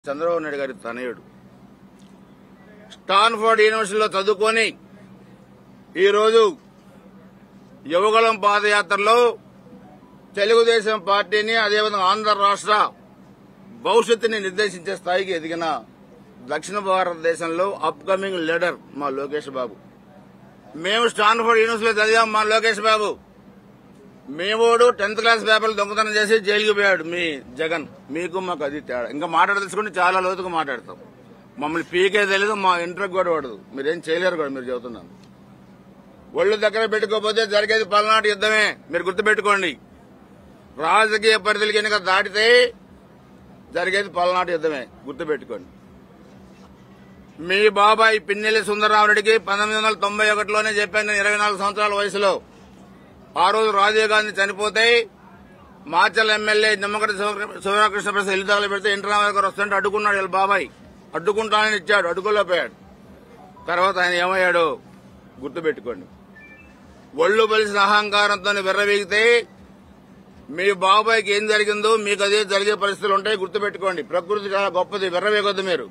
చంద్రబాబు నాయుడు గారి తనయుడు స్టాన్ఫోర్డ్ యూనివర్సిటీలో చదువుకొని ఈరోజు యువగలం పాదయాత్రలో తెలుగుదేశం పార్టీని అదేవిధంగా ఆంధ్ర రాష్ట్ర భవిష్యత్తుని నిర్దేశించే స్థాయికి ఎదిగిన దక్షిణ భారతదేశంలో అప్కమింగ్ లీడర్ మా లోకేష్ బాబు మేము స్టాన్ఫోర్డ్ యూనివర్సిటీలో చదివాం మా లోకేష్ బాబు మేమోడు టెన్త్ క్లాస్ పేపర్లు దొంగతనం చేసి జైలుకి పోయాడు మీ జగన్ మీకు మాకు అది తేడా ఇంకా మాట్లాడదలుచుకుంటే చాలా లోతుగా మాట్లాడతాం మమ్మల్ని పీకే తెలియదు మా ఇంట్లోకి కూడా పడదు మీరేం చేయలేరు కూడా మీరు చెబుతున్నాను ఒళ్ళు దగ్గర పెట్టుకోకపోతే జరిగేది పల్నాటి యుద్ధమే మీరు గుర్తుపెట్టుకోండి రాజకీయ పరిధులు కనుక దాటితే జరిగేది పల్నాటి యుద్ధమే గుర్తుపెట్టుకోండి మీ బాబాయ్ పిన్నెల్లి సుందరరామరెడ్డికి పంతొమ్మిది వందల తొంభై ఒకటిలోనే చెప్పాను నేను ఇరవై నాలుగు సంవత్సరాల వయసులో ఆ రోజు రాజీవ్ గాంధీ చనిపోతే మాచల్ ఎమ్మెల్యే నిమ్మగడ్డ శివరాకృష్ణ ప్రసాద్ ఇల్లు తగల పెడితే ఎన్టీ రామారావు గారు వస్తుంటే అడ్డుకున్నాడు వీళ్ళ బాబాయ్ అడ్డుకుంటానని ఇచ్చాడు అడ్డుకోలేకపోయాడు తర్వాత ఆయన ఏమయ్యాడు గుర్తుపెట్టుకోండి ఒళ్ళు బలిసిన అహంకారంతో విర్రవీగితే మీ బాబాయ్కి ఏం జరిగిందో మీకు అదే జరిగే పరిస్థితులు ఉంటాయి గుర్తుపెట్టుకోండి ప్రకృతి చాలా గొప్పది విర్రవేగొద్దు మీరు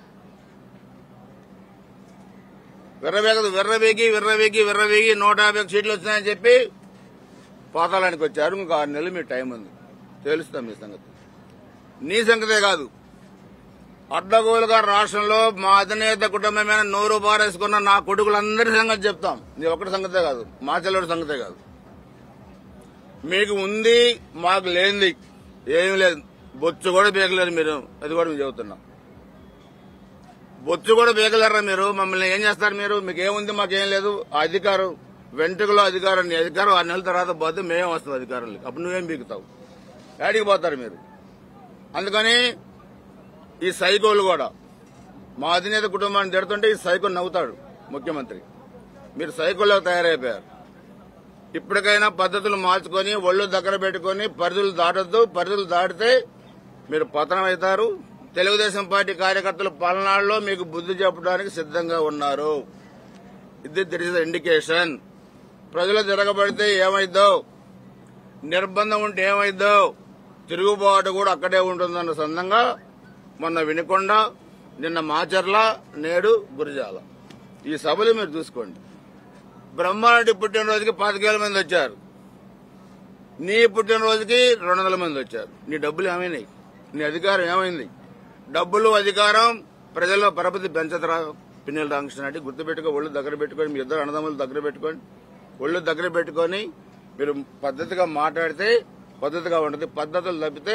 విర్రవేగదు విర్రవేగి విర్రవేగి విర్రవేగి నూట యాభై సీట్లు వచ్చినాయని చెప్పి పాతాళానికి వచ్చారు ఇంకా ఆరు నెలలు మీ టైం ఉంది తెలుస్తాం మీ సంగతి నీ సంగతే కాదు అడ్డగోలుగా రాష్ట్రంలో మా అధినేత కుటుంబమైన నోరు బారేసుకున్న నా కొడుకులందరి సంగతి చెప్తాం నీ ఒక్కటి సంగతే కాదు మా చెల్లెడి సంగతే కాదు మీకు ఉంది మాకు లేనిది ఏమీ లేదు బొచ్చు కూడా బీకలేదు మీరు అది కూడా మేము చెబుతున్నాం బొచ్చు కూడా బీకలేరా మీరు మమ్మల్ని ఏం చేస్తారు మీరు మీకు ఏముంది మాకేం లేదు ఆ అధికారం వెంట్రుకలో అధికారం నీ అధికారం ఆరు నెలల తర్వాత పోతే మేమే వస్తాం అధికారంలోకి అప్పుడు నువ్వేం బీకుతావు ఏడికి పోతారు మీరు అందుకని ఈ సైకోలు కూడా మా అధినేత కుటుంబాన్ని తిడుతుంటే ఈ సైకో నవ్వుతాడు ముఖ్యమంత్రి మీరు సైకోలో తయారైపోయారు ఇప్పటికైనా పద్ధతులు మార్చుకొని ఒళ్ళు దగ్గర పెట్టుకొని పరిధులు దాటొద్దు పరిధులు దాటితే మీరు పతనం అవుతారు తెలుగుదేశం పార్టీ కార్యకర్తలు పల్నాడులో మీకు బుద్ధి చెప్పడానికి సిద్ధంగా ఉన్నారు ఇది దిట్ ఇస్ ఇండికేషన్ ప్రజలు తిరగబడితే ఏమైద్దో నిర్బంధం ఉంటే ఏమైద్దో తిరుగుబాటు కూడా అక్కడే ఉంటుందన్న సందంగా మొన్న వినుకొండ నిన్న మాచర్ల నేడు గురిజాల ఈ సభలు మీరు చూసుకోండి బ్రహ్మారెడ్డి పుట్టినరోజుకి పాతికేల మంది వచ్చారు నీ పుట్టినరోజుకి రెండు వందల మంది వచ్చారు నీ డబ్బులు ఏమైనాయి నీ అధికారం ఏమైంది డబ్బులు అధికారం ప్రజల్లో పరపతి పెంచతరా పిన్నెల రామకృష్ణ రెడ్డి గుర్తుపెట్టుకో ఒళ్ళు దగ్గర పెట్టుకొని మీ ఇద్దరు అన్నదమ్ములు దగ్గర పెట్టుకోండి ఒళ్ళు దగ్గర పెట్టుకొని మీరు పద్ధతిగా మాట్లాడితే పద్ధతిగా ఉంటుంది పద్ధతులు తప్పితే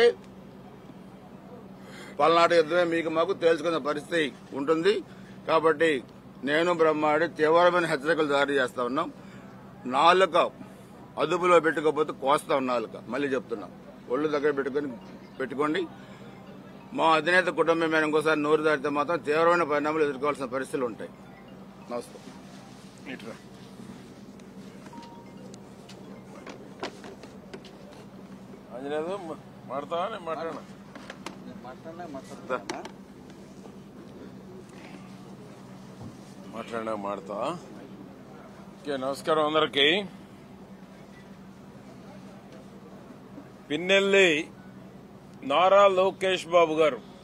పల్నాడు యుద్ధమే మీకు మాకు తేల్చుకునే పరిస్థితి ఉంటుంది కాబట్టి నేను బ్రహ్మాడి తీవ్రమైన హెచ్చరికలు జారీ చేస్తా ఉన్నాం నాలుక అదుపులో పెట్టుకోకపోతే కోస్తాం నాలుక మళ్ళీ చెప్తున్నాం ఒళ్ళు దగ్గర పెట్టుకొని పెట్టుకోండి మా అధినేత కుటుంబం మీద ఇంకోసారి నోరు దాటితే మాత్రం తీవ్రమైన పరిణామాలు ఎదుర్కోవాల్సిన పరిస్థితులు ఉంటాయి నమస్తే ఇట్రా అంజనేదు మాడతావా నేను మాట్లాడనా మాట్లాడినా మాడతావా ఓకే నమస్కారం అందరికి పిన్నెల్లి నారా లోకేష్ బాబు గారు